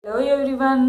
hello everyone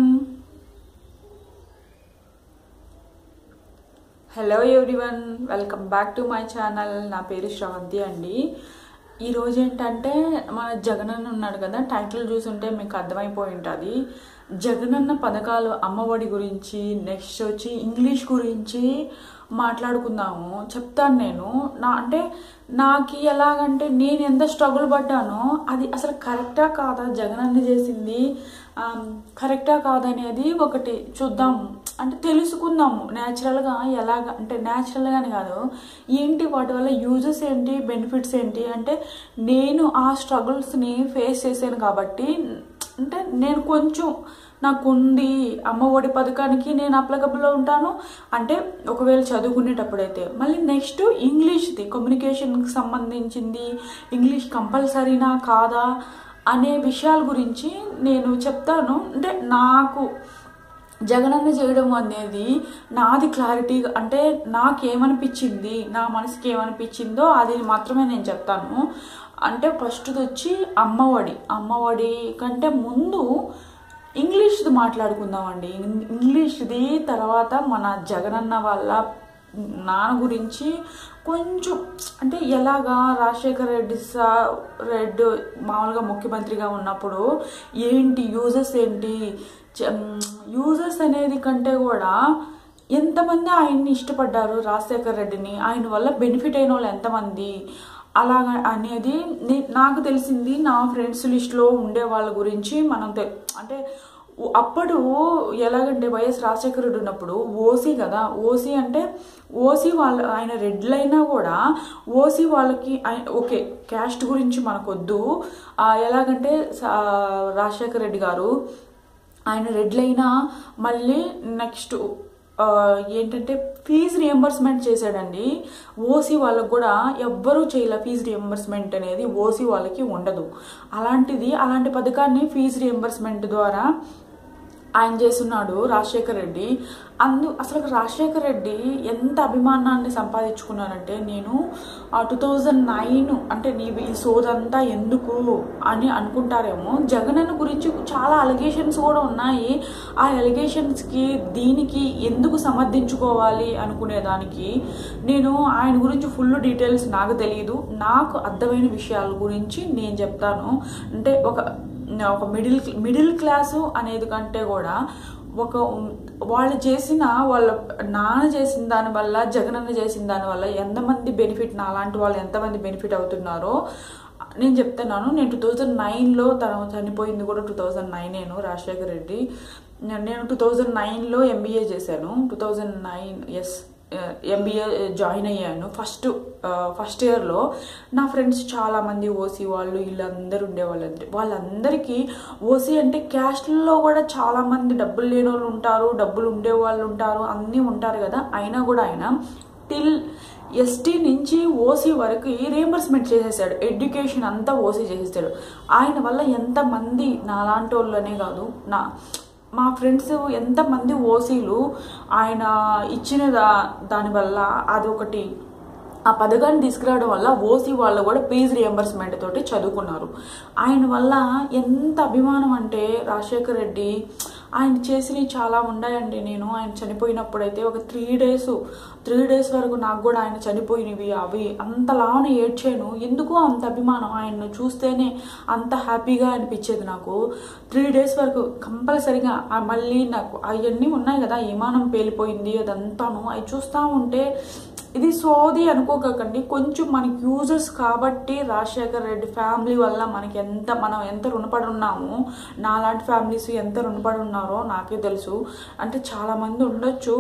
hello everyone welcome back to my channel నా పేరు శ్రవంతి అండి ఈరోజు ఏంటంటే మన జగనన్న ఉన్నాడు కదా టైటిల్ చూసుంటే మీకు అర్థమైపోయి ఉంటుంది జగనన్న పథకాలు అమ్మఒడి గురించి నెక్స్ట్ వచ్చి ఇంగ్లీష్ గురించి మాట్లాడుకుందాము చెప్తాను నేను నా అంటే నాకు ఎలాగంటే నేను ఎంత స్ట్రగుల్ పడ్డానో అది అసలు కరెక్టా కాదా జగనన్న చేసింది కరెక్టా కాదనేది ఒకటి చూద్దాము అంటే తెలుసుకుందాము న్యాచురల్గా ఎలాగ అంటే న్యాచురల్గానే కాదు ఏంటి వాటి వల్ల యూజెస్ ఏంటి బెనిఫిట్స్ ఏంటి అంటే నేను ఆ స్ట్రగుల్స్ని ఫేస్ చేశాను కాబట్టి అంటే నేను కొంచెం నాకు ఉంది అమ్మ ఒడి పథకానికి నేను అప్లికబుల్లో ఉంటాను అంటే ఒకవేళ చదువుకునేటప్పుడైతే మళ్ళీ నెక్స్ట్ ఇంగ్లీష్ది కమ్యూనికేషన్కి సంబంధించింది ఇంగ్లీష్ కంపల్సరీనా కాదా అనే విషయాల గురించి నేను చెప్తాను అంటే నాకు జగనన్న చేయడం అనేది నాది క్లారిటీ అంటే నాకేమనిపించింది నా మనసుకి ఏమనిపించిందో అది మాత్రమే నేను చెప్తాను అంటే ఫస్ట్ వచ్చి అమ్మఒడి అమ్మఒడి కంటే ముందు ఇంగ్లీష్ది మాట్లాడుకుందామండి ఇంగ్లీష్ది తర్వాత మన జగనన్న వాళ్ళ నాన్న గురించి కొంచెం అంటే ఎలాగా రాజశేఖర రెడ్డి సా రెడ్డి మామూలుగా ముఖ్యమంత్రిగా ఉన్నప్పుడు ఏంటి యూజెస్ ఏంటి యూజెస్ అనేది కంటే కూడా ఎంతమంది ఆయన్ని ఇష్టపడ్డారు రాజశేఖర రెడ్డిని ఆయన వల్ల బెనిఫిట్ అయిన వాళ్ళు ఎంతమంది అలాగా అనేది నాకు తెలిసింది నా ఫ్రెండ్స్ లిస్ట్లో ఉండే వాళ్ళ గురించి మనం అంటే అప్పుడు ఎలాగంటే వైఎస్ రాజశేఖర రెడ్డి ఉన్నప్పుడు ఓసీ కదా ఓసీ అంటే ఓసీ వాళ్ళ ఆయన రెడ్లైనా కూడా ఓసీ వాళ్ళకి ఓకే క్యాస్ట్ గురించి మనకొద్దు ఎలాగంటే రాజశేఖర రెడ్డి గారు ఆయన రెడ్లైనా మళ్ళీ నెక్స్ట్ ఏంటంటే ఫీజు రియంబర్స్మెంట్ చేశాడండి ఓసీ వాళ్ళకు కూడా ఎవ్వరూ చేయలే ఫీజు రియంబర్స్మెంట్ అనేది ఓసీ వాళ్ళకి ఉండదు అలాంటిది అలాంటి పథకాన్ని ఫీజు రియంబర్స్మెంట్ ద్వారా ఆయన చేస్తున్నాడు రాజశేఖర్ రెడ్డి అందు అసలు రాజశేఖర్ రెడ్డి ఎంత అభిమానాన్ని సంపాదించుకున్నానంటే నేను టూ థౌజండ్ నైన్ అంటే నీ ఈ సోదంతా ఎందుకు అని అనుకుంటారేమో జగనన్న గురించి చాలా అలిగేషన్స్ కూడా ఉన్నాయి ఆ అలిగేషన్స్కి దీనికి ఎందుకు సమర్థించుకోవాలి అనుకునేదానికి నేను ఆయన గురించి ఫుల్ డీటెయిల్స్ నాకు తెలియదు నాకు అర్థమైన విషయాల గురించి నేను చెప్తాను అంటే ఒక ఒక మిడిల్ మిడిల్ క్లాసు అనేది కంటే కూడా ఒక వాళ్ళు చేసిన వాళ్ళ నాన్న చేసిన దానివల్ల జగనన్న చేసిన దానివల్ల ఎంతమంది బెనిఫిట్ నా అలాంటి వాళ్ళు ఎంతమంది బెనిఫిట్ అవుతున్నారో నేను చెప్తున్నాను నేను టూ థౌజండ్ నైన్లో తను చనిపోయింది కూడా టూ థౌజండ్ నైనేను రాజశేఖర్ రెడ్డి నేను టూ థౌజండ్ నైన్లో ఎంబీఏ చేశాను టూ థౌజండ్ నైన్ ఎస్ ఎంబీఏ జాయిన్ అయ్యాను ఫస్ట్ ఫస్ట్ ఇయర్లో నా ఫ్రెండ్స్ చాలామంది ఓసీ వాళ్ళు వీళ్ళందరూ ఉండేవాళ్ళు వాళ్ళందరికీ ఓసీ అంటే క్యాస్ట్లో కూడా చాలామంది డబ్బులు లేని వాళ్ళు ఉంటారు డబ్బులు ఉండేవాళ్ళు ఉంటారు అన్నీ ఉంటారు కదా అయినా కూడా ఆయన టిల్ ఎస్టీ నుంచి ఓసీ వరకు రీఎంబర్స్మెంట్ చేసేసాడు ఎడ్యుకేషన్ అంతా ఓసీ చేసేసాడు ఆయన వల్ల ఎంతమంది నాలాంటి వాళ్ళనే కాదు నా మా ఫ్రెండ్స్ ఎంతమంది ఓసీలు ఆయన ఇచ్చిన దా దానివల్ల అదొకటి ఆ పథకాన్ని తీసుకురావడం వల్ల ఓసీ వాళ్ళు కూడా ఫీజు రియంబర్స్మెంట్ తోటి చదువుకున్నారు ఆయన వల్ల ఎంత అభిమానం అంటే రాజశేఖర్ రెడ్డి ఆయన చేసినవి చాలా ఉన్నాయండి నేను ఆయన చనిపోయినప్పుడైతే ఒక త్రీ డేస్ త్రీ డేస్ వరకు నాకు కూడా ఆయన చనిపోయినవి అవి అంతలాన ఏడ్చాను ఎందుకో అంత అభిమానం ఆయన్ను చూస్తేనే అంత హ్యాపీగా అనిపించేది నాకు త్రీ డేస్ వరకు కంపల్సరిగా మళ్ళీ నాకు అవన్నీ ఉన్నాయి కదా విమానం పేలిపోయింది అదంతాను అవి చూస్తూ ఉంటే ఇది సోది అనుకోకండి కొంచెం మనకి యూజెస్ కాబట్టి రాజశేఖర్ రెడ్డి ఫ్యామిలీ వల్ల మనకి ఎంత మనం ఎంత రుణపడి ఉన్నామో నాలాంటి ఫ్యామిలీస్ ఎంత రుణపడి ఉన్నారో నాకే తెలుసు అంటే చాలామంది ఉండొచ్చు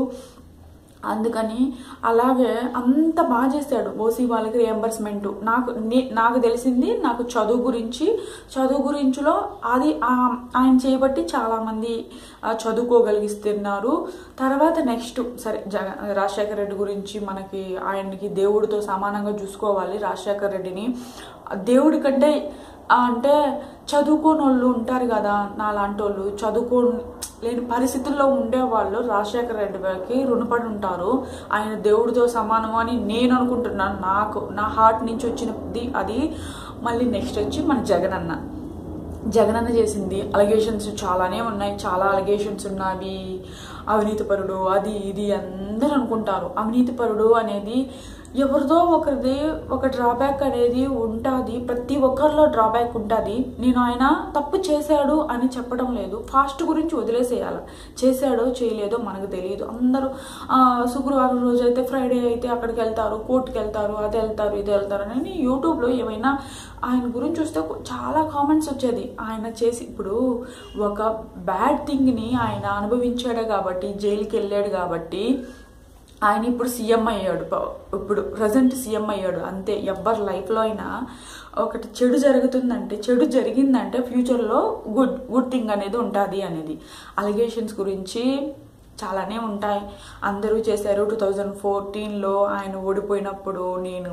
అందుకని అలాగే అంత బాగా చేశాడు ఓసీ వాళ్ళకి రియంబర్స్మెంట్ నాకు నాకు తెలిసింది నాకు చదువు గురించి చదువు గురించిలో అది ఆయన చేయబట్టి చాలామంది చదువుకోగలిగిస్తున్నారు తర్వాత నెక్స్ట్ సరే జగ రాజశేఖర రెడ్డి గురించి మనకి ఆయనకి దేవుడితో సమానంగా చూసుకోవాలి రాజశేఖర రెడ్డిని దేవుడి కంటే అంటే చదువుకోని వాళ్ళు ఉంటారు కదా నాలాంటి వాళ్ళు చదువుకో లేని పరిస్థితుల్లో ఉండేవాళ్ళు రాజశేఖర రెడ్డి గారికి రుణపడి ఉంటారు ఆయన దేవుడితో సమానం అని నేను అనుకుంటున్నాను నాకు నా హార్ట్ నుంచి వచ్చినది అది మళ్ళీ నెక్స్ట్ వచ్చి మన జగనన్న జగనన్న చేసింది అలిగేషన్స్ చాలానే ఉన్నాయి చాలా అలిగేషన్స్ ఉన్నవి అవినీతిపరుడు అది ఇది అందరూ అనుకుంటారు అవినీతిపరుడు అనేది ఎవరిదో ఒకరిది ఒక డ్రాబ్యాక్ అనేది ఉంటుంది ప్రతి ఒక్కరిలో డ్రాబ్యాక్ ఉంటుంది నేను ఆయన తప్పు చేశాడు అని చెప్పడం లేదు ఫాస్ట్ గురించి వదిలేసేయాలి చేశాడో చేయలేదో మనకు తెలియదు అందరూ ఆ, శుక్రవారం రోజు అయితే ఫ్రైడే అయితే అక్కడికి వెళ్తారు కోర్టుకి వెళ్తారు అది వెళ్తారు ఇది వెళ్తారు అని యూట్యూబ్లో ఏమైనా ఆయన గురించి చూస్తే చాలా కామెంట్స్ వచ్చేది ఆయన చేసి ఇప్పుడు ఒక బ్యాడ్ థింగ్ని ఆయన అనుభవించాడు కాబట్టి జైలుకి వెళ్ళాడు కాబట్టి ఆయన ఇప్పుడు సీఎం అయ్యాడు ప- ఇప్పుడు ప్రజెంట్ సీఎం అయ్యాడు అంతే ఎవరి లైఫ్లో అయినా ఒకటి చెడు జరుగుతుందంటే చెడు జరిగిందంటే ఫ్యూచర్లో గుడ్ గుడ్ థింగ్ అనేది ఉంటుంది అనేది అలిగేషన్స్ గురించి చాలానే ఉంటాయి అందరూ చేశారు టూ థౌజండ్ ఫోర్టీన్లో ఆయన ఓడిపోయినప్పుడు నేను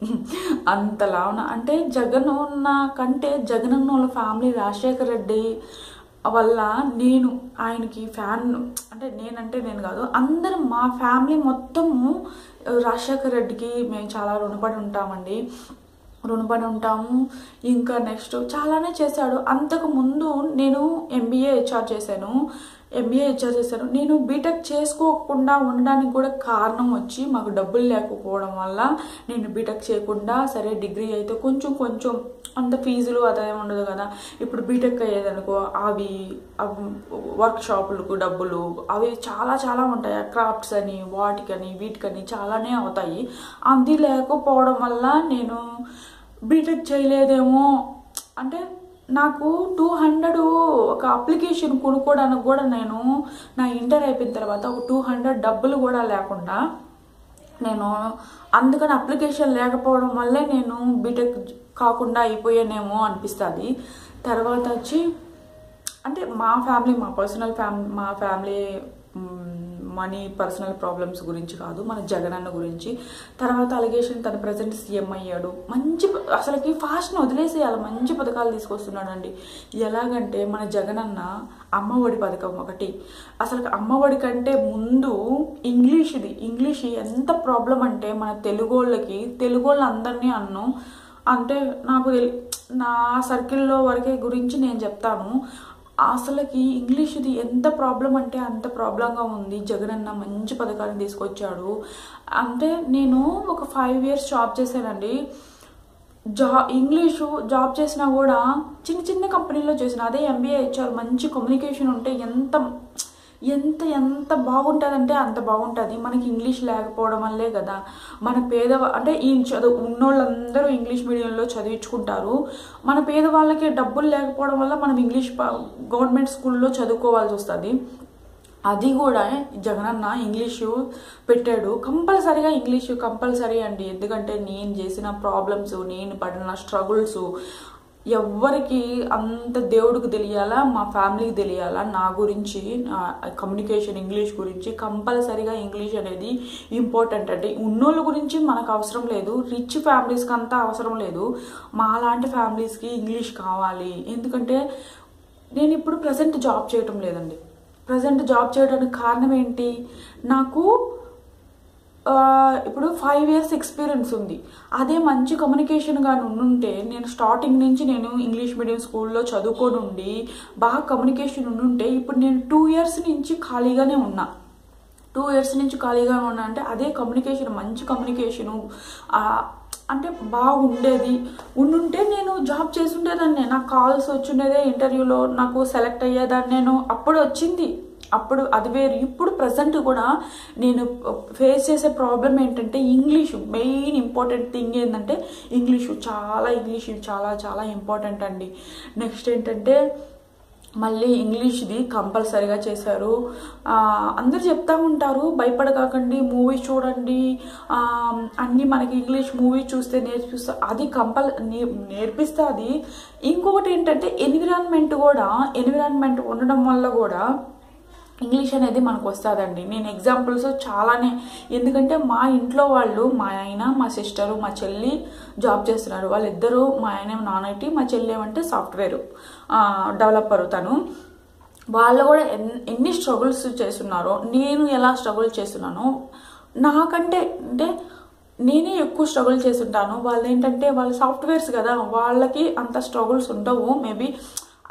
అంతలా ఉన్నా అంటే జగన్ ఉన్న కంటే జగన్ ఉన్న వాళ్ళ ఫ్యామిలీ రాజశేఖర రెడ్డి వల్ల నేను ఆయనకి ఫ్యాన్ అంటే నేనంటే నేను కాదు అందరం మా ఫ్యామిలీ మొత్తము రాజశేఖర రెడ్డికి మేము చాలా రుణపడి ఉంటామండి రుణపడి ఉంటాము ఇంకా నెక్స్ట్ చాలానే చేశాడు అంతకు ముందు నేను ఎంబీఏ హెచ్ఆర్ చేశాను ఎంబీఏ హెచ్ఆర్ చేశాను నేను బీటెక్ చేసుకోకుండా ఉండడానికి కూడా కారణం వచ్చి మాకు డబ్బులు లేకపోవడం వల్ల నేను బీటెక్ చేయకుండా సరే డిగ్రీ అయితే కొంచెం కొంచెం అంత ఫీజులు అదేం ఉండదు కదా ఇప్పుడు బీటెక్ అయ్యేదనుకో అవి వర్క్ షాపులకు డబ్బులు అవి చాలా చాలా ఉంటాయి క్రాఫ్ట్స్ అని వాటికని వీటికని చాలానే అవుతాయి అది లేకపోవడం వల్ల నేను బీటెక్ చేయలేదేమో అంటే నాకు టూ హండ్రెడ్ ఒక అప్లికేషన్ కొనుక్కోవడానికి కూడా నేను నా ఇంటర్ అయిపోయిన తర్వాత ఒక టూ హండ్రెడ్ డబ్బులు కూడా లేకుండా నేను అందుకని అప్లికేషన్ లేకపోవడం వల్లే నేను బీటెక్ కాకుండా అయిపోయానేమో అనిపిస్తుంది తర్వాత వచ్చి అంటే మా ఫ్యామిలీ మా పర్సనల్ ఫ్యామిలీ మా ఫ్యామిలీ మనీ పర్సనల్ ప్రాబ్లమ్స్ గురించి కాదు మన జగనన్న గురించి తర్వాత అలిగేషన్ తన ప్రజెంట్ సీఎం అయ్యాడు మంచి ప- అసలుకి ఫాస్ట్ని వదిలేసేయాలి మంచి పథకాలు తీసుకొస్తున్నాడండి ఎలాగంటే మన జగనన్న అమ్మఒడి పథకం ఒకటి అసలు అమ్మఒడి కంటే ముందు ఇంగ్లీష్ది ఇంగ్లీష్ ఎంత ప్రాబ్లం అంటే మన తెలుగు వాళ్ళకి తెలుగు వాళ్ళందరినీ అన్ను అంటే నాకు తెలి- నా సర్కిల్లో వరకే గురించి నేను చెప్తాను అసలుకి ఇంగ్లీష్ది ఎంత ప్రాబ్లం అంటే అంత ప్రాబ్లంగా ఉంది జగనన్న మంచి పథకాన్ని తీసుకొచ్చాడు అంటే నేను ఒక ఫైవ్ ఇయర్స్ జాబ్ చేశానండి జా ఇంగ్లీషు జాబ్ చేసినా కూడా చిన్న చిన్న కంపెనీలో చేసిన అదే ఎంబీఏ హెచ్ఆర్ మంచి కమ్యూనికేషన్ ఉంటే ఎంత ఎంత ఎంత బాగుంటుందంటే అంత బాగుంటుంది మనకి ఇంగ్లీష్ లేకపోవడం వల్లే కదా మన పేద అంటే ఈ చదువు ఉన్నోళ్ళందరూ ఇంగ్లీష్ మీడియంలో చదివించుకుంటారు మన పేదవాళ్ళకి డబ్బులు లేకపోవడం వల్ల మనం ఇంగ్లీష్ ప- గవర్నమెంట్ స్కూల్లో చదువుకోవాల్సి వస్తుంది అది కూడా జగనన్న ఇంగ్లీషు పెట్టాడు కంపల్సరీగా ఇంగ్లీషు కంపల్సరీ అండి ఎందుకంటే నేను చేసిన ప్రాబ్లమ్స్ నేను పడిన స్ట్రగుల్స్ ఎవ్వరికి అంత దేవుడికి తెలియాలా మా ఫ్యామిలీకి తెలియాలా నా గురించి నా కమ్యూనికేషన్ ఇంగ్లీష్ గురించి కంపల్సరీగా ఇంగ్లీష్ అనేది ఇంపార్టెంట్ అండి ఉన్నోళ్ళ గురించి మనకు అవసరం లేదు రిచ్ ఫ్యామిలీస్కి అంతా అవసరం లేదు మా లాంటి ఫ్యామిలీస్కి ఇంగ్లీష్ కావాలి ఎందుకంటే నేను ఇప్పుడు ప్రజెంట్ జాబ్ చేయటం లేదండి ప్రజెంట్ జాబ్ చేయడానికి కారణం ఏంటి నాకు ఆ, ఇప్పుడు ఫైవ్ ఇయర్స్ ఎక్స్పీరియన్స్ ఉంది అదే మంచి కమ్యూనికేషన్గా ఉంటే నేను స్టార్టింగ్ నుంచి నేను ఇంగ్లీష్ మీడియం స్కూల్లో చదువుకొని ఉండి బాగా కమ్యూనికేషన్ ఉండుంటే ఇప్పుడు నేను టూ ఇయర్స్ నుంచి ఖాళీగానే ఉన్నా టూ ఇయర్స్ నుంచి ఖాళీగా ఉన్నా అంటే అదే కమ్యూనికేషన్ మంచి కమ్యూనికేషను అంటే బాగుండేది ఉండుంటే నేను జాబ్ చేసి ఉండేదాన్ని నాకు కాల్స్ వచ్చిండేదే ఇంటర్వ్యూలో నాకు సెలెక్ట్ అయ్యేదాన్ని నేను అప్పుడు వచ్చింది అప్పుడు అది వేరు ఇప్పుడు ప్రజెంట్ కూడా నేను ఫేస్ చేసే ప్రాబ్లం ఏంటంటే ఇంగ్లీషు మెయిన్ ఇంపార్టెంట్ థింగ్ ఏంటంటే ఇంగ్లీషు చాలా ఇంగ్లీషు చాలా చాలా ఇంపార్టెంట్ అండి నెక్స్ట్ ఏంటంటే మళ్ళీ ఇంగ్లీష్ది కంపల్సరీగా చేశారు ఆ, అందరు చెప్తా ఉంటారు భయపడకాకండి మూవీస్ చూడండి ఆ, అన్నీ మనకి ఇంగ్లీష్ మూవీస్ చూస్తే నేర్పిస్తా అది కంపల్ నేర్పిస్తే అది ఇంకొకటి ఏంటంటే ఎన్విరాన్మెంట్ కూడా ఎన్విరాన్మెంట్ ఉండడం వల్ల కూడా ఇంగ్లీష్ అనేది మనకు వస్తుందండి నేను ఎగ్జాంపుల్స్ చాలానే ఎందుకంటే మా ఇంట్లో వాళ్ళు మా ఆయన మా సిస్టరు మా చెల్లి జాబ్ చేస్తున్నారు వాళ్ళిద్దరూ మా ఆయన నాన్ ఐటీ మా చెల్లి ఏమంటే సాఫ్ట్వేర్ డెవలపర్ తను వాళ్ళు కూడా ఎన్ ఎన్ని స్ట్రగుల్స్ చేస్తున్నారో నేను ఎలా స్ట్రగుల్ చేస్తున్నానో నాకంటే అంటే నేనే ఎక్కువ స్ట్రగుల్ చేస్తుంటాను వాళ్ళు ఏంటంటే వాళ్ళు సాఫ్ట్వేర్స్ కదా వాళ్ళకి అంత స్ట్రగుల్స్ ఉండవు మేబీ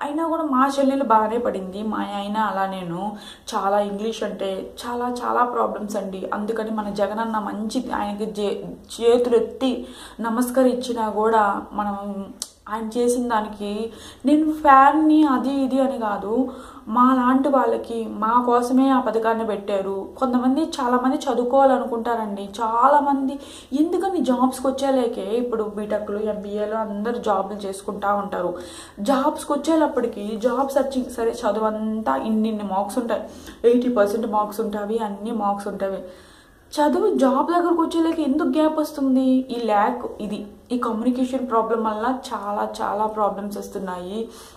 అయినా కూడా మా చెల్లెలు బాగానే పడింది మా ఆయన అలా నేను చాలా ఇంగ్లీష్ అంటే చాలా చాలా ప్రాబ్లమ్స్ అండి అందుకని మన జగనన్న మంచి ఆయనకి జే చేతులు ఎత్తి నమస్కరించినా కూడా మనం ఆయన చేసిన దానికి నేను ఫ్యాన్ని అది ఇది అని కాదు మా లాంటి వాళ్ళకి మా కోసమే ఆ పథకాన్ని పెట్టారు కొంతమంది చాలామంది చదువుకోవాలనుకుంటారండి చాలామంది ఎందుకని జాబ్స్కి వచ్చేలేకే ఇప్పుడు బీటెక్లు ఎంబీఏలు అందరు జాబ్లు చేసుకుంటా ఉంటారు జాబ్స్కి వచ్చేటప్పటికి జాబ్ సర్చింగ్ సరే చదువు అంతా ఇన్నిన్ని మార్క్స్ ఉంటాయి ఎయిటీ పర్సెంట్ మార్క్స్ ఉంటాయి అన్ని మార్క్స్ ఉంటాయి చదువు జాబ్ దగ్గరకు వచ్చేలాకి ఎందుకు గ్యాప్ వస్తుంది ఈ ల్యాక్ ఇది ఈ కమ్యూనికేషన్ ప్రాబ్లం వల్ల చాలా చాలా ప్రాబ్లమ్స్ వస్తున్నాయి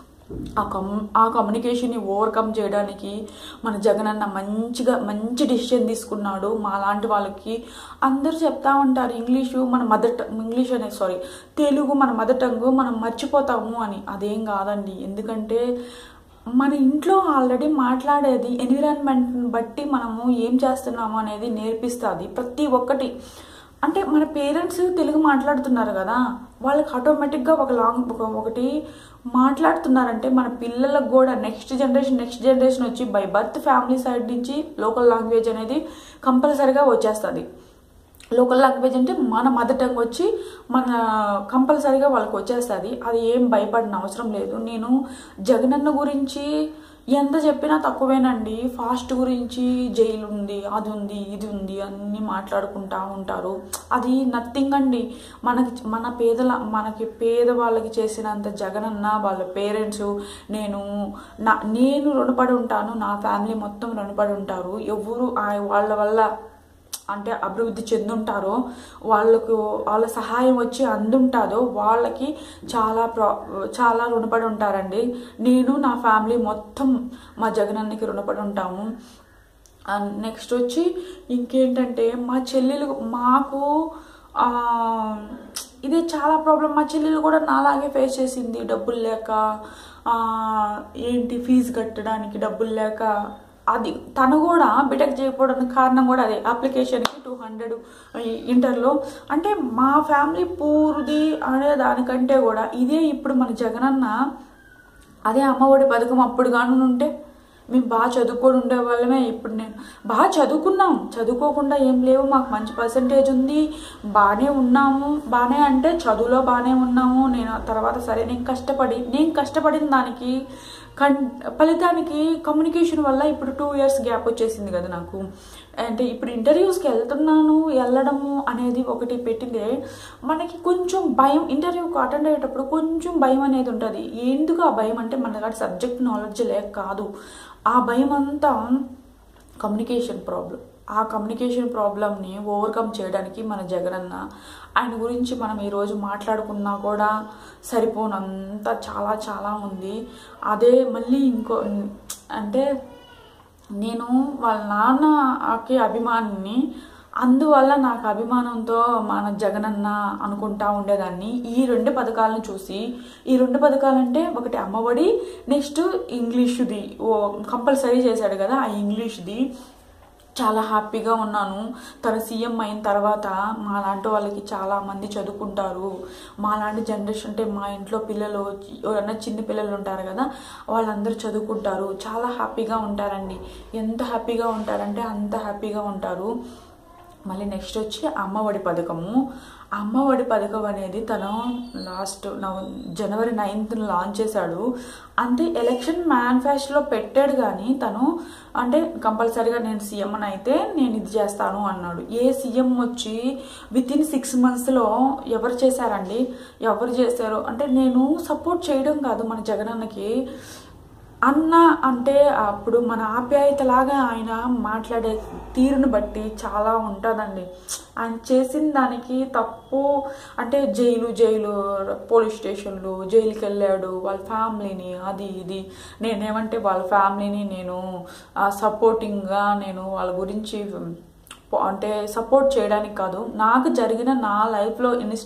ఆ కమ్ ఆ కమ్యూనికేషన్ని ఓవర్కమ్ చేయడానికి మన జగన్ అన్న మంచిగా మంచి డిసిషన్ తీసుకున్నాడు మా లాంటి వాళ్ళకి అందరూ చెప్తా ఉంటారు ఇంగ్లీషు మన మదర్ టంగ్ ఇంగ్లీష్ అనే సారీ తెలుగు మన మదర్ టంగ్ మనం మర్చిపోతాము అని అదేం కాదండి ఎందుకంటే మన ఇంట్లో ఆల్రెడీ మాట్లాడేది ఎన్విరాన్మెంట్ని బట్టి మనము ఏం చేస్తున్నాము అనేది నేర్పిస్తుంది ప్రతి ఒక్కటి అంటే మన పేరెంట్స్ తెలుగు మాట్లాడుతున్నారు కదా వాళ్ళకి ఆటోమేటిక్గా ఒక లాంగ్ ఒక ఒకటి మాట్లాడుతున్నారంటే మన పిల్లలకు కూడా నెక్స్ట్ జనరేషన్ నెక్స్ట్ జనరేషన్ వచ్చి బై బర్త్ ఫ్యామిలీ సైడ్ నుంచి లోకల్ లాంగ్వేజ్ అనేది కంపల్సరీగా వచ్చేస్తుంది లోకల్ లాంగ్వేజ్ అంటే మన మదర్ టంగ్ వచ్చి మన కంపల్సరీగా వాళ్ళకి వచ్చేస్తుంది అది ఏం భయపడిన అవసరం లేదు నేను జగనన్న గురించి ఎంత చెప్పినా తక్కువేనండి ఫాస్ట్ గురించి జైలు ఉంది అది ఉంది ఇది ఉంది అన్నీ మాట్లాడుకుంటా ఉంటారు అది నథింగ్ అండి మనకి మన పేదల మనకి పేదవాళ్ళకి చేసినంత జగనన్న వాళ్ళ పేరెంట్స్ నేను నా నేను రుణపడి ఉంటాను నా ఫ్యామిలీ మొత్తం రుణపడి ఉంటారు ఎవరు ఆ- వాళ్ళ వల్ల అంటే అభివృద్ధి చెందుంటారో వాళ్ళకు వాళ్ళ సహాయం వచ్చి అందుంటాదో వాళ్ళకి చాలా ప్రా చాలా రుణపడి ఉంటారండి నేను నా ఫ్యామిలీ మొత్తం మా జగనన్నకి రుణపడి ఉంటాము నెక్స్ట్ వచ్చి ఇంకేంటంటే మా చెల్లెలు మాకు ఆ, ఇది చాలా ప్రాబ్లం మా చెల్లెలు కూడా నాలాగే ఫేస్ చేసింది డబ్బులు లేక ఆ, ఏంటి ఫీజు కట్టడానికి డబ్బులు లేక అది తను కూడా బిటెక్ చేయకపోవడానికి కారణం కూడా అదే అప్లికేషన్కి టూ హండ్రెడ్ ఇంటర్లో అంటే మా ఫ్యామిలీ పూర్ది అనే దానికంటే కూడా ఇదే ఇప్పుడు మన జగనన్న అదే అమ్మఒడి పథకం అప్పుడు కాను ఉంటే మేము బాగా చదువుకొని ఉండే వాళ్ళమే ఇప్పుడు నేను బాగా చదువుకున్నాం చదువుకోకుండా ఏం లేవు మాకు మంచి పర్సంటేజ్ ఉంది బాగానే ఉన్నాము బాగానే అంటే చదువులో బాగానే ఉన్నాము నేను ఆ తర్వాత సరే నేను కష్టపడి నేను కష్టపడిన దానికి కన్ ఫలితానికి కమ్యూనికేషన్ వల్ల ఇప్పుడు టూ ఇయర్స్ గ్యాప్ వచ్చేసింది కదా నాకు అంటే ఇప్పుడు ఇంటర్వ్యూస్కి వెళ్తున్నాను వెళ్ళడము అనేది ఒకటి పెట్టిందే మనకి కొంచెం భయం ఇంటర్వ్యూకి అటెండ్ అయ్యేటప్పుడు కొంచెం భయం అనేది ఉంటుంది ఎందుకు ఆ భయం అంటే మన దగ్గర సబ్జెక్ట్ నాలెడ్జ్ లేక కాదు ఆ భయం అంతా కమ్యూనికేషన్ ప్రాబ్లం ఆ కమ్యూనికేషన్ ప్రాబ్లమ్ని ఓవర్కమ్ చేయడానికి మన జగనన్న ఆయన గురించి మనం ఈరోజు మాట్లాడుకున్నా కూడా సరిపోనంత చాలా చాలా ఉంది అదే మళ్ళీ ఇంకో అంటే నేను వాళ్ళ నాన్నకి అభిమానిని అందువల్ల నాకు అభిమానంతో మన జగనన్న అనుకుంటా ఉండేదాన్ని ఈ రెండు పథకాలను చూసి ఈ రెండు పథకాలంటే ఒకటి అమ్మఒడి నెక్స్ట్ ఇంగ్లీషుది ఓ కంపల్సరీ చేశాడు కదా ఆ ఇంగ్లీష్ది చాలా హ్యాపీగా ఉన్నాను తన సీఎం అయిన తర్వాత మా లాంటి వాళ్ళకి చాలా మంది చదువుకుంటారు మా లాంటి జనరేషన్ అంటే మా ఇంట్లో పిల్లలు ఎవరైనా చిన్న పిల్లలు ఉంటారు కదా వాళ్ళందరూ చదువుకుంటారు చాలా హ్యాపీగా ఉంటారండి ఎంత హ్యాపీగా ఉంటారంటే అంత హ్యాపీగా ఉంటారు మళ్ళీ నెక్స్ట్ వచ్చి అమ్మఒడి పథకము అమ్మఒడి పథకం అనేది తను లాస్ట్ నవ జనవరి నైన్త్ లాంచ్ చేశాడు అంతే ఎలక్షన్ మేనిఫెస్టోలో పెట్టాడు కానీ తను అంటే కంపల్సరీగా నేను సీఎం అని అయితే నేను ఇది చేస్తాను అన్నాడు ఏ సీఎం వచ్చి విత్ ఇన్ సిక్స్ మంత్స్లో ఎవరు చేశారండి ఎవరు చేశారు అంటే నేను సపోర్ట్ చేయడం కాదు మన జగనన్నకి అన్న అంటే అప్పుడు మన ఆప్యాయతలాగా ఆయన మాట్లాడే తీరుని బట్టి చాలా ఉంటుందండి ఆయన చేసిన దానికి తప్పు అంటే జైలు జైలు పోలీస్ స్టేషన్లు జైలుకి వెళ్ళాడు వాళ్ళ ఫ్యామిలీని అది ఇది నేనేమంటే వాళ్ళ ఫ్యామిలీని నేను సపోర్టింగ్గా నేను వాళ్ళ గురించి అంటే సపోర్ట్ చేయడానికి కాదు నాకు జరిగిన నా లైఫ్లో ఇన్స్ట్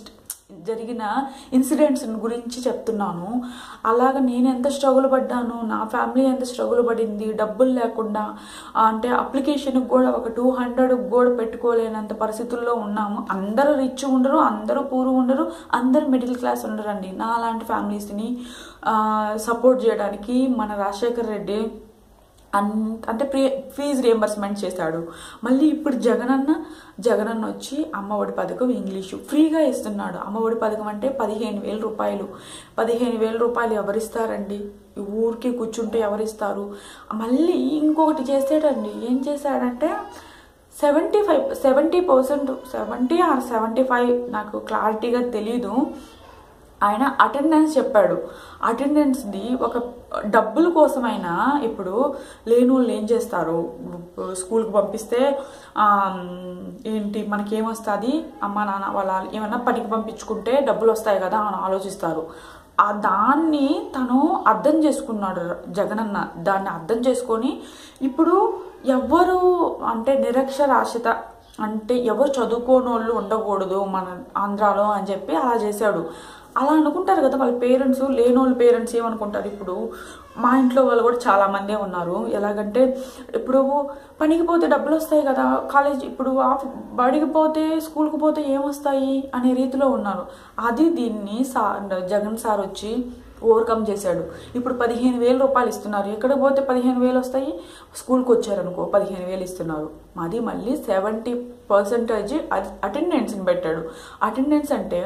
జరిగిన ఇన్సిడెంట్స్ గురించి చెప్తున్నాను అలాగ నేను ఎంత స్ట్రగుల్ పడ్డాను నా ఫ్యామిలీ ఎంత స్ట్రగుల్ పడింది డబ్బులు లేకుండా ఆ, అంటే అప్లికేషన్కి కూడా ఒక టూ హండ్రెడ్ కూడా పెట్టుకోలేనంత పరిస్థితుల్లో ఉన్నాము అందరూ రిచ్ ఉండరు అందరూ పూర్ ఉండరు అందరూ మిడిల్ క్లాస్ ఉండరండి నా లాంటి ఫ్యామిలీస్ని సపోర్ట్ చేయడానికి మన రాజశేఖర్ రెడ్డి అన్ అంటే ప్రీ ఫీజు రియంబర్స్మెంట్ చేశాడు మళ్ళీ ఇప్పుడు జగనన్న జగనన్న వచ్చి అమ్మఒడి పథకం ఇంగ్లీషు ఫ్రీగా ఇస్తున్నాడు అమ్మఒడి పథకం అంటే పదిహేను వేల రూపాయలు పదిహేను వేల రూపాయలు ఎవరిస్తారండి ఈ ఊరికి కూర్చుంటే ఎవరిస్తారు మళ్ళీ ఇంకొకటి చేసాడండి ఏం చేశాడంటే seventy five seventy percent seventy or seventy five నాకు క్లారిటీగా తెలీదు ఆయన అటెండెన్స్ చెప్పాడు అటెండెన్స్ది ఒక డబ్బుల కోసమైనా ఇప్పుడు లేని వాళ్ళు ఏం చేస్తారు స్కూల్కి పంపిస్తే ఆ, ఏంటి మనకి ఏమొస్తుంది అమ్మ నాన్న వాళ్ళ ఏమన్నా పనికి పంపించుకుంటే డబ్బులు వస్తాయి కదా అని ఆలోచిస్తారు ఆ దాన్ని తను అర్థం చేసుకున్నాడు జగనన్న దాన్ని అర్థం చేసుకొని ఇప్పుడు ఎవ్వరు అంటే నిరక్షరాస్యత అంటే ఎవరు చదువుకోనోళ్ళు ఉండకూడదు మన ఆంధ్రాలో అని చెప్పి అలా చేశాడు అలా అనుకుంటారు కదా వాళ్ళ పేరెంట్స్ లేనోళ్ళ పేరెంట్స్ ఏమనుకుంటారు ఇప్పుడు మా ఇంట్లో వాళ్ళు కూడా చాలా మందే ఉన్నారు ఎలాగంటే ఇప్పుడు పనికి పోతే డబ్బులు వస్తాయి కదా కాలేజ్ ఇప్పుడు ఆఫ్ బడికి పోతే స్కూల్కి పోతే ఏమొస్తాయి అనే రీతిలో ఉన్నారు అది దీన్ని సా జగన్ సార్ వచ్చి ఓవర్కమ్ చేశాడు ఇప్పుడు పదిహేను వేల రూపాయలు ఇస్తున్నారు ఎక్కడికి పోతే పదిహేను వేలు వస్తాయి స్కూల్కి వచ్చారనుకో పదిహేను వేలు ఇస్తున్నారు మాది మళ్ళీ సెవెంటీ పర్సెంటేజ్ అటెండెన్స్ని పెట్టాడు అటెండెన్స్ అంటే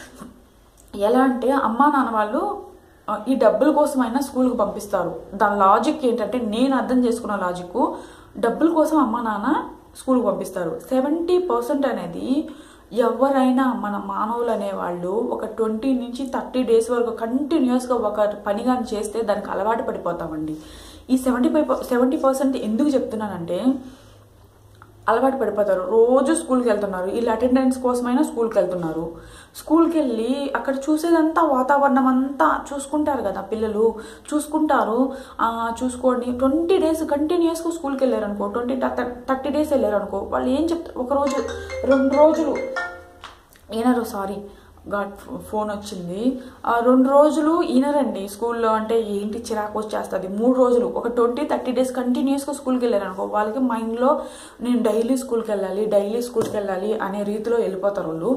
ఎలా అంటే అమ్మా నాన్న వాళ్ళు ఆ, ఈ డబ్బుల కోసమైనా స్కూల్కి పంపిస్తారు దాని లాజిక్ ఏంటంటే నేను అర్థం చేసుకున్న లాజిక్ డబ్బుల కోసం అమ్మా నాన్న స్కూల్కి పంపిస్తారు సెవెంటీ పర్సెంట్ అనేది ఎవరైనా మన మానవులు అనేవాళ్ళు ఒక ట్వంటీ నుంచి థర్టీ డేస్ వరకు కంటిన్యూస్గా ఒక పని కానీ చేస్తే దానికి అలవాటు పడిపోతామండి ఈ సెవెంటీ ఫైవ్ సెవెంటీ పర్సెంట్ ఎందుకు చెప్తున్నానంటే అలవాటు పడిపోతారు రోజు స్కూల్కి వెళ్తున్నారు వీళ్ళు అటెండెన్స్ కోసమైనా స్కూల్కి వెళ్తున్నారు స్కూల్కి వెళ్ళి అక్కడ చూసేదంతా వాతావరణం అంతా చూసుకుంటారు కదా పిల్లలు చూసుకుంటారు ఆ, చూసుకోండి ట్వంటీ డేస్ కంటిన్యూస్గా స్కూల్కి వెళ్ళారు అనుకో ట్వంటీ థర్టీ డేస్ వెళ్ళారు అనుకో వాళ్ళు ఏం చెప్తారు ఒక రోజు రెండు రోజులు ఈనరు సారీ గాడ్ ఫోన్ వచ్చింది ఆ రెండు రోజులు ఈనరండి స్కూల్లో అంటే ఏంటి చిరాకు వచ్చేస్తుంది మూడు రోజులు ఒక ట్వంటీ థర్టీ డేస్ కంటిన్యూస్గా స్కూల్కి వెళ్ళారు అనుకో వాళ్ళకి మైండ్లో నేను డైలీ స్కూల్కి వెళ్ళాలి డైలీ స్కూల్కి వెళ్ళాలి అనే రీతిలో వెళ్ళిపోతారు వాళ్ళు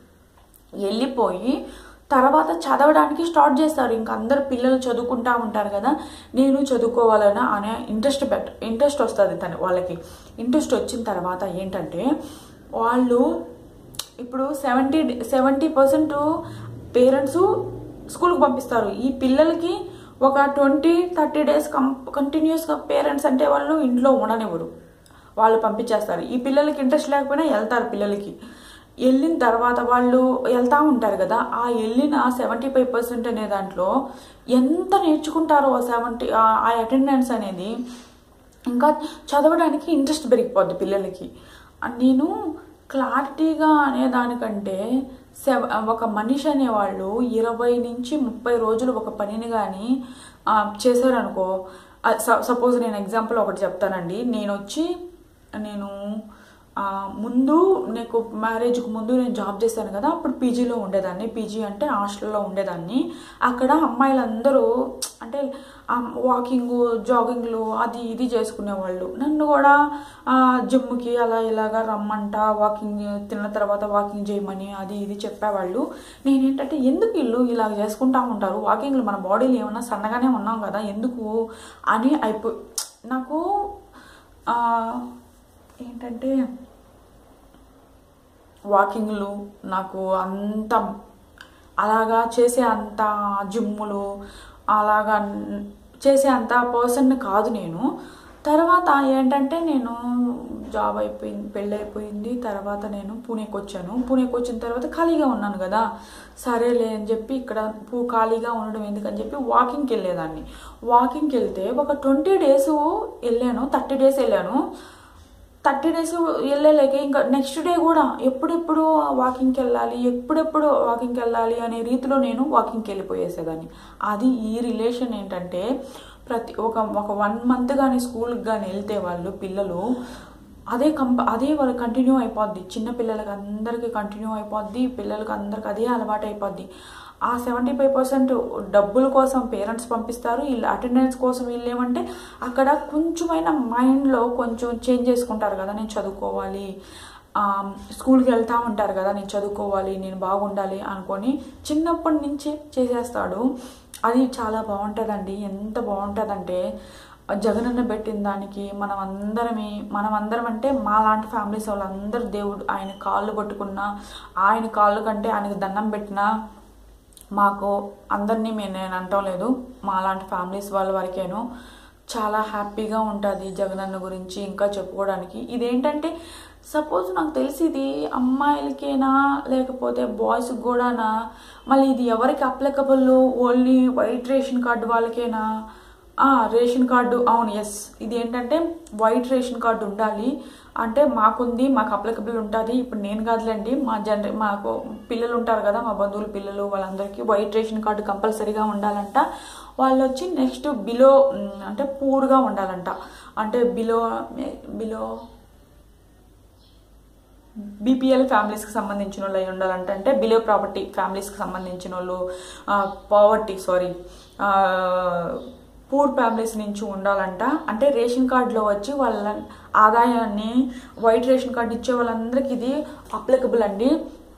వెళ్ళిపోయి తర్వాత చదవడానికి స్టార్ట్ చేస్తారు ఇంకా అందరు పిల్లలు చదువుకుంటా ఉంటారు కదా నేను చదువుకోవాలన్న అనే ఇంట్రెస్ట్ బెట్ ఇంట్రెస్ట్ వస్తుంది తన వాళ్ళకి ఇంట్రెస్ట్ వచ్చిన తర్వాత ఏంటంటే వాళ్ళు ఇప్పుడు సెవెంటీ సెవెంటీ పర్సెంట్ పేరెంట్స్ స్కూల్కి పంపిస్తారు ఈ పిల్లలకి ఒక ట్వంటీ థర్టీ డేస్ కం కంటిన్యూస్గా పేరెంట్స్ అంటే వాళ్ళు ఇంట్లో ఉండనివ్వరు వాళ్ళు పంపించేస్తారు ఈ పిల్లలకి ఇంట్రెస్ట్ లేకపోయినా వెళ్తారు పిల్లలకి వెళ్ళిన తర్వాత వాళ్ళు వెళ్తూ ఉంటారు కదా ఆ వెళ్ళిన సెవెంటీ ఫైవ్ పర్సెంట్ అనే దాంట్లో ఎంత నేర్చుకుంటారో ఆ సెవెంటీ ఆ అటెండెన్స్ అనేది ఇంకా చదవడానికి ఇంట్రెస్ట్ పెరిగిపోద్ది పిల్లలకి నేను క్లారిటీగా అనేదానికంటే సెవ ఒక మనిషి అనేవాళ్ళు ఇరవై నుంచి ముప్పై రోజులు ఒక పనిని కానీ చేశారనుకో సపోజ్ నేను ఎగ్జాంపుల్ ఒకటి చెప్తానండి నేను వచ్చి నేను ఆ, ముందు నాకు మ్యారేజ్కి ముందు నేను జాబ్ చేశాను కదా అప్పుడు పీజీలో ఉండేదాన్ని పీజీ అంటే హాస్టల్లో ఉండేదాన్ని అక్కడ అమ్మాయిలందరూ అంటే వాకింగ్ జాగింగ్లు అది ఇది చేసుకునేవాళ్ళు నన్ను కూడా ఆ, జిమ్కి అలా ఇలాగా రమ్మంట వాకింగ్ తిన్న తర్వాత వాకింగ్ చేయమని అది ఇది చెప్పేవాళ్ళు నేనేంటంటే ఎందుకు వీళ్ళు ఇలా చేసుకుంటా ఉంటారు వాకింగ్లు మన బాడీలో ఏమన్నా సన్నగానే ఉన్నాం కదా ఎందుకు అని అయిపో నాకు ఆ, ఏంటంటే వాకింగ్లు నాకు అంత అలాగా చేసే అంత జిమ్ములు అలాగా చేసే అంత పర్సన్ కాదు నేను తర్వాత ఏంటంటే నేను జాబ్ అయిపోయింది పెళ్ళి అయిపోయింది తర్వాత నేను పూణేకి వచ్చాను పూణేకి వచ్చిన తర్వాత ఖాళీగా ఉన్నాను కదా సరేలే అని చెప్పి ఇక్కడ పూ ఖాళీగా ఉండడం ఎందుకని చెప్పి వాకింగ్కి వెళ్ళేదాన్ని వాకింగ్కి వెళ్తే ఒక ట్వంటీ డేస్ వెళ్ళాను థర్టీ డేస్ వెళ్ళాను థర్టీ డేస్ వెళ్ళలేక ఇంకా నెక్స్ట్ డే కూడా ఎప్పుడెప్పుడు వాకింగ్కి వెళ్ళాలి ఎప్పుడెప్పుడు వాకింగ్కి వెళ్ళాలి అనే రీతిలో నేను వాకింగ్కి వెళ్ళిపోయేసేదాన్ని అది ఈ రిలేషన్ ఏంటంటే ప్రతి ఒక ఒక వన్ మంత్ కానీ స్కూల్కి కానీ వెళ్తే వాళ్ళు పిల్లలు అదే కంప అదే వాళ్ళు కంటిన్యూ అయిపోద్ది చిన్న పిల్లలకి అందరికీ కంటిన్యూ అయిపోద్ది పిల్లలకి అందరికి అదే అలవాటు అయిపోద్ది ఆ సెవెంటీ ఫైవ్ పర్సెంట్ డబ్బుల కోసం పేరెంట్స్ పంపిస్తారు వీళ్ళు అటెండెన్స్ కోసం వీళ్ళు ఏమంటే అక్కడ కొంచెమైనా మైండ్లో కొంచెం చేంజ్ చేసుకుంటారు కదా నేను చదువుకోవాలి ఆ, స్కూల్కి వెళ్తా ఉంటారు కదా నేను చదువుకోవాలి నేను బాగుండాలి అనుకొని చిన్నప్పటి నుంచి చేసేస్తాడు అది చాలా బాగుంటుందండి ఎంత బాగుంటుందంటే జగనన్న పెట్టిన దానికి మనం అందరమే మనం అందరం అంటే మా లాంటి ఫ్యామిలీస్ వాళ్ళందరూ దేవుడు ఆయన కాళ్ళు పట్టుకున్న ఆయన కాళ్ళు కంటే ఆయనకు దండం పెట్టినా మాకు అందరినీ మేము నేను అంటం లేదు మా లాంటి ఫ్యామిలీస్ వాళ్ళ వరకేను చాలా హ్యాపీగా ఉంటుంది జగనన్న గురించి ఇంకా చెప్పుకోవడానికి ఇదేంటంటే సపోజ్ నాకు తెలిసి ఇది అమ్మాయిలకేనా లేకపోతే బాయ్స్కి కూడానా మళ్ళీ ఇది ఎవరికి applicable only white ration card వాళ్ళకేనా ఆ, రేషన్ కార్డు అవును ఎస్ ఇది ఏంటంటే వైట్ రేషన్ కార్డు ఉండాలి అంటే మాకుంది మాకు అప్లికబుల్ ఉంటుంది ఇప్పుడు నేను కాదులేండి మా జనరే మాకు పిల్లలు ఉంటారు కదా మా బంధువుల పిల్లలు వాళ్ళందరికీ వైట్ రేషన్ కార్డు కంపల్సరీగా ఉండాలంట వాళ్ళు వచ్చి నెక్స్ట్ బిలో ఉమ్, అంటే పూర్గా ఉండాలంట అంటే బిలో బిలో బీపీఎల్ ఫ్యామిలీస్కి సంబంధించిన వాళ్ళు అయి ఉండాలంటే అంటే బిలో ప్రాపర్టీ ఫ్యామిలీస్కి సంబంధించిన వాళ్ళు పావర్టీ సారీ పూర్ ఫ్యామిలీస్ నుంచి ఉండాలంట అంటే రేషన్ కార్డులో వచ్చి వాళ్ళ ఆదాయాన్ని వైట్ రేషన్ కార్డు ఇచ్చే వాళ్ళందరికీ ఇది అప్లికబుల్ అండి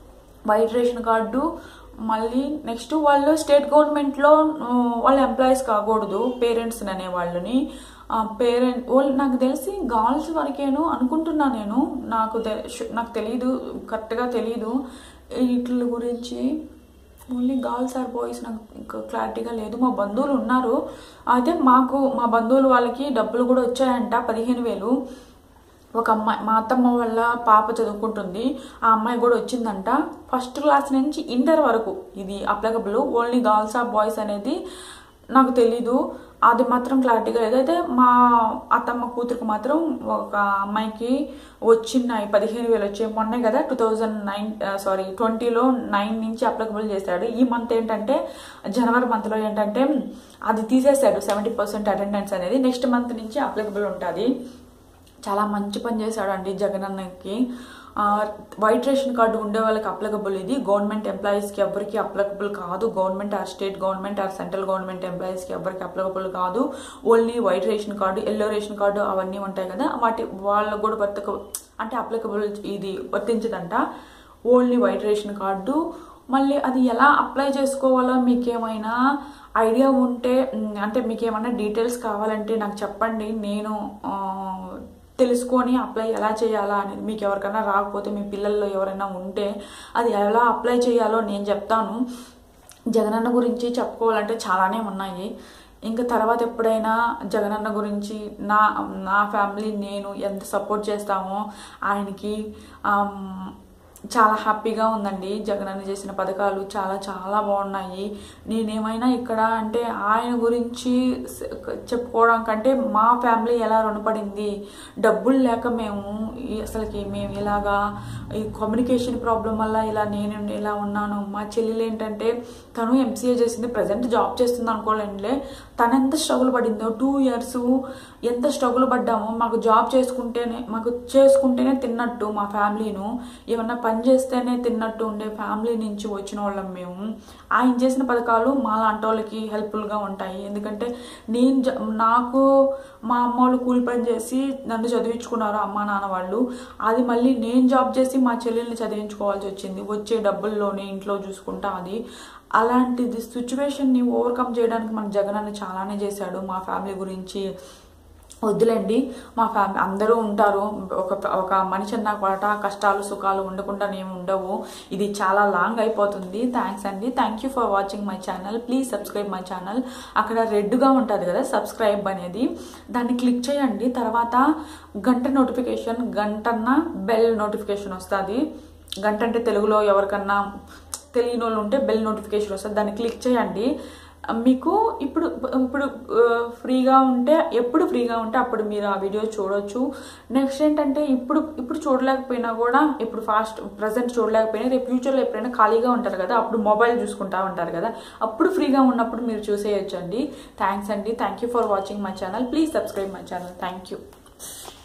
వైట్ రేషన్ కార్డు మళ్ళీ నెక్స్ట్ వాళ్ళు స్టేట్ గవర్నమెంట్లో వాళ్ళు ఎంప్లాయీస్ కాకూడదు పేరెంట్స్ అనే వాళ్ళని పేరెంట్ వాళ్ళు నాకు తెలిసి గర్ల్స్ వరకేను అనుకుంటున్నా నేను నాకు తె- షు- నాకు తెలియదు కరెక్ట్గా తెలియదు వీటి గురించి ఓన్లీ గర్ల్స్ ఆర్ బాయ్స్ నాకు ఇంకా క్లారిటీగా లేదు మా బంధువులు ఉన్నారు అయితే మాకు మా బంధువులు వాళ్ళకి డబ్బులు కూడా వచ్చాయంట పదిహేను వేలు ఒక అమ్మాయి మా అత్తమ్మ వాళ్ళ పాప చదువుకుంటుంది ఆ అమ్మాయి కూడా వచ్చిందంట ఫస్ట్ క్లాస్ నుంచి ఇంటర్ వరకు ఇది అప్లికబుల్ ఓన్లీ గర్ల్స్ ఆ బాయ్స్ అనేది నాకు తెలీదు అది మాత్రం క్లారిటీగా లేదు అయితే మా అత్తమ్మ కూతురికి మాత్రం ఒక అమ్మాయికి వచ్చినాయి పదిహేను వేలు వచ్చాయి మొన్నే కదా టూ థౌజండ్ నైన్ సారీ ట్వంటీలో నైన్ నుంచి అప్లికబుల్ చేశాడు ఈ మంత్ ఏంటంటే జనవరి మంత్లో ఏంటంటే అది తీసేశాడు సెవెంటీ పర్సెంట్ అటెండెన్స్ అనేది నెక్స్ట్ మంత్ నుంచి అప్లికబుల్ ఉంటుంది చాలా మంచి పని చేశాడండి జగనన్నకి ఆ, వైట్ రేషన్ కార్డు ఉండే వాళ్ళకి అప్లికబుల్ ఇది గవర్నమెంట్ ఎంప్లాయీస్కి ఎవరికి అప్లికబుల్ కాదు government or state government or central government ఎంప్లాయీస్కి ఎవరికి అప్లికబుల్ కాదు only white ration card yellow ration card అవన్నీ ఉంటాయి కదా వాటి వాళ్ళకు కూడా వర్తక అంటే అప్లికబుల్ ఇది వర్తించదంట ఓన్లీ వైట్ రేషన్ కార్డు మళ్ళీ అది ఎలా అప్లై చేసుకోవాలో మీకేమైనా ఐడియా ఉంటే ఉమ్, అంటే మీకు ఏమైనా డీటెయిల్స్ కావాలంటే నాకు చెప్పండి నేను ఆ, తెలుసుకొని అప్లై ఎలా చేయాలా అనేది మీకు ఎవరికైనా రాకపోతే మీ పిల్లల్లో ఎవరైనా ఉంటే అది ఎలా అప్లై చేయాలో నేను చెప్తాను జగనన్న గురించి చెప్పుకోవాలంటే చాలానే ఉన్నాయి ఇంకా తర్వాత ఎప్పుడైనా జగనన్న గురించి నా నా ఫ్యామిలీ నేను ఎంత సపోర్ట్ చేస్తామో ఆయనకి ఆమ్, చాలా హ్యాపీగా ఉందండి జగనన్న చేసిన పథకాలు చాలా చాలా బాగున్నాయి నేనేమైనా ఇక్కడ అంటే ఆయన గురించి స- చెప్పుకోవడం కంటే మా ఫ్యామిలీ ఎలా రుణపడింది డబ్బులు లేక మేము ఈ- అసలుకి మేము ఇలాగా ఈ కమ్యూనికేషన్ ప్రాబ్లం వల్ల ఇలా నేను ఇలా ఉన్నాను మా చెల్లెలు ఏంటంటే తను ఎంసీఏ చేసింది ప్రజెంట్ జాబ్ చేస్తుంది అనుకోలేండిలే తను ఎంత స్ట్రగుల్ పడిందో టూ ఇయర్స్ ఎంత స్ట్రగుల్ పడ్డామో మాకు జాబ్ చేసుకుంటేనే మాకు చేసుకుంటేనే తిన్నట్టు మా ఫ్యామిలీను ఏమన్నా పని చేస్తేనే తిన్నట్టు ఉండే ఫ్యామిలీ నుంచి వచ్చిన వాళ్ళం మేము ఆయన చేసిన పథకాలు మా లాంటి వాళ్ళకి హెల్ప్ఫుల్గా ఉంటాయి ఎందుకంటే నేను జ- నాకు మా అమ్మ వాళ్ళు కూలి పని చేసి నన్ను చదివించుకున్నారు అమ్మా నాన్న వాళ్ళు అది మళ్ళీ నేను జాబ్ చేసి మా చెల్లెల్ని చదివించుకోవాల్సి వచ్చింది వచ్చే డబ్బుల్లోనే ఇంట్లో చూసుకుంటా అది అలాంటిది సిచ్యువేషన్ని ఓవర్కమ్ చేయడానికి మన జగన్ అన్న చాలానే చేశాడు మా ఫ్యామిలీ గురించి వద్దులేండి మా ఫ్యామిలీ అందరూ ఉంటారు ఒక ఒక మనిషి అన్నాక పాట కష్టాలు సుఖాలు ఉండకుండా ఏమి ఉండవు ఇది చాలా లాంగ్ అయిపోతుంది థ్యాంక్స్ అండి thank you for watching my channel please subscribe my channel అక్కడ రెడ్గా ఉంటుంది కదా సబ్స్క్రైబ్ అనేది దాన్ని క్లిక్ చేయండి తర్వాత గంట నోటిఫికేషన్ గంటన్న బెల్ నోటిఫికేషన్ వస్తుంది గంట అంటే తెలుగులో ఎవరికన్నా తెలియని వాళ్ళు ఉంటే బెల్ నోటిఫికేషన్ వస్తుంది దాన్ని క్లిక్ చేయండి మీకు ఇప్పుడు ఇప్పుడు ఆ, ఫ్రీగా ఉంటే ఎప్పుడు ఫ్రీగా ఉంటే అప్పుడు మీరు ఆ వీడియో చూడొచ్చు నెక్స్ట్ ఏంటంటే ఇప్పుడు ఇప్పుడు చూడలేకపోయినా కూడా ఇప్పుడు ఫాస్ట్ ప్రజెంట్ చూడలేకపోయినా రేపు ఫ్యూచర్లో ఎప్పుడైనా ఖాళీగా ఉంటారు కదా అప్పుడు మొబైల్ చూసుకుంటా ఉంటారు కదా అప్పుడు ఫ్రీగా ఉన్నప్పుడు మీరు చూసేయచ్చు అండి థ్యాంక్స్ అండి thank you for watching my channel please subscribe my channel thank you